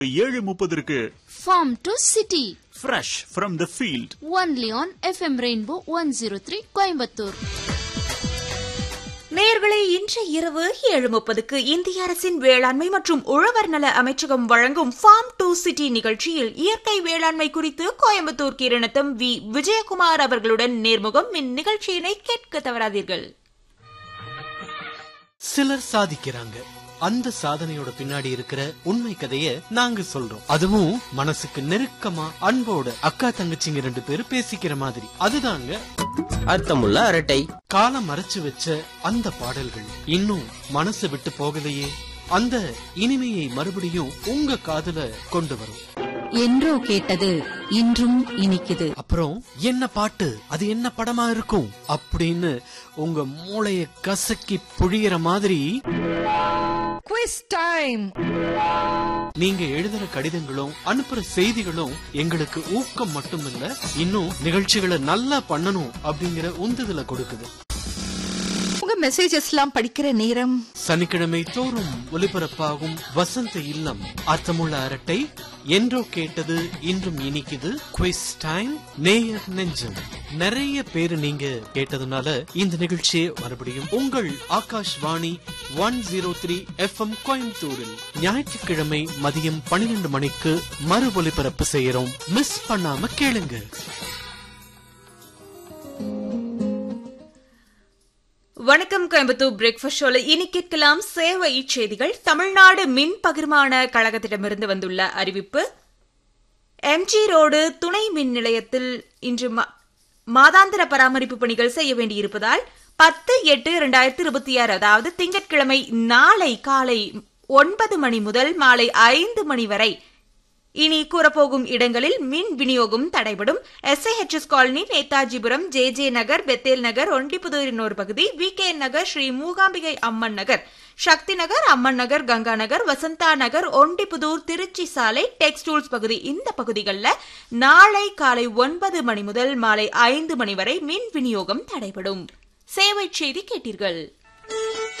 ஏழு முப்பதற்கு farm to city fresh from the field only on FM rainbow one zero three Coimbatore நேர்களை இன்று இரவு ஏழு முப்பதுக்கு இந்திய அரசின் வேளாண்மை மற்றும் உழவர் நல அமைச்சகம் வழங்கும் ஃபார்ம் டு சிட்டி நிகழ்ச்சியில் இயற்கை வேளாண்மை குறித்து கோயம்புத்தூர் கிரணத்தம் வி விஜயகுமார் அவர்களுடன் நேர்முகம் இந்நிகழ்ச்சியினை கேட்க தவறாதீர்கள் சிலர் சாதிக்கிறாங்க அந்த சாதனையோட பின்னாடி இருக்கிற உண்மை கதைய நாங்க சொல்றோம் அதுவும் மனசுக்கு நெருக்கமா அன்போட அக்கா தங்கச்சிங்க ரெண்டு பேரும் பேசிக்கிற மாதிரி அதுதாங்க அர்த்தமுள்ள அரட்டை காலம் மறைச்சு வச்ச அந்த பாடல்கள் இன்னும் மனசு விட்டு போகலையே அந்த இனிமையை மறுபடியும் உங்க காதுல கொண்டு வரும் என்றோ கேட்டது இன்றும் இனிக்குது அப்புறம் என்ன பாட்டு அது என்ன படமா இருக்கும் அப்படின்னு உங்க மூளைய கசக்கி புழியிற மாதிரி குவிஸ் டைம் நீங்க எழுதுற கடிதங்களும் அனுப்புற செய்திகளும் எங்களுக்கு ஊக்கம் மட்டுமில்ல இன்னும் நிகழ்ச்சிகளை நல்லா பண்ணணும் அப்படிங்கிற உந்துதலை கொடுக்குது உங்க மெசேஜஸ் எல்லாம் படிக்கிற நேரம் சனிக்கிழமை தோறும் ஒலிபரப்பாகும் வசந்த இல்லம் அர்த்தமுள்ள அரட்டை என்றோ கேட்டது இன்றும் இனிக்குது குவிஸ் டைம் நேயர் நெஞ்சம் நிறைய பேரு நீங்க கேட்டதுனால இந்த நிகழ்ச்சியை மறுபடியும் உங்கள் Akashvani one zero three FM கோயம்புத்தூரில் ஞாயிற்றுக்கிழமை மதியம் பன்னிரண்டு மணிக்கு மறு ஒலிபரப்பு செய்யறோம் மிஸ் பண்ணாம கேளுங்க வணக்கம் கோயம்புத்தூர் பிரேக்ஃபாஸ்ட் ஷோல இனி கேட்கலாம் சேவை செய்திகள் தமிழ்நாடு மின் பகிர்மான கழகத்திடமிருந்து வந்துள்ள அறிவிப்பு எம்ஜி ரோடு துணை மின் நிலையத்தில் இன்று மா- மாதாந்திர பராமரிப்பு பணிகள் செய்ய வேண்டியிருப்பதால் பத்து எட்டு இரண்டாயிரத்தி இருபத்தி ஆறு அதாவது திங்கட்கிழமை நாளை காலை ஒன்பது மணி முதல் மாலை ஐந்து மணி வரை இனி கூறப்போகும் இடங்களில் மின் விநியோகம் தடைபடும் SIHS colony Nethajipuram J J Nagar Bethel Nagar ஒண்டிப்புதூரின் ஒரு பகுதி வி கே நகர் ஸ்ரீ மூகாம்பிகை அம்மன் நகர் சக்தி நகர் அம்மன் நகர் கங்கா நகர் வசந்தா நகர் ஒண்டிப்புதூர் திருச்சி சாலை டெக்ஸ்டூல்ஸ் பகுதி இந்த பகுதிகளில் நாளை காலை ஒன்பது மணி முதல் மாலை ஐந்து மணி வரை மின் விநியோகம் தடைபடும் சேவை செய்தி கேட்டீர்கள்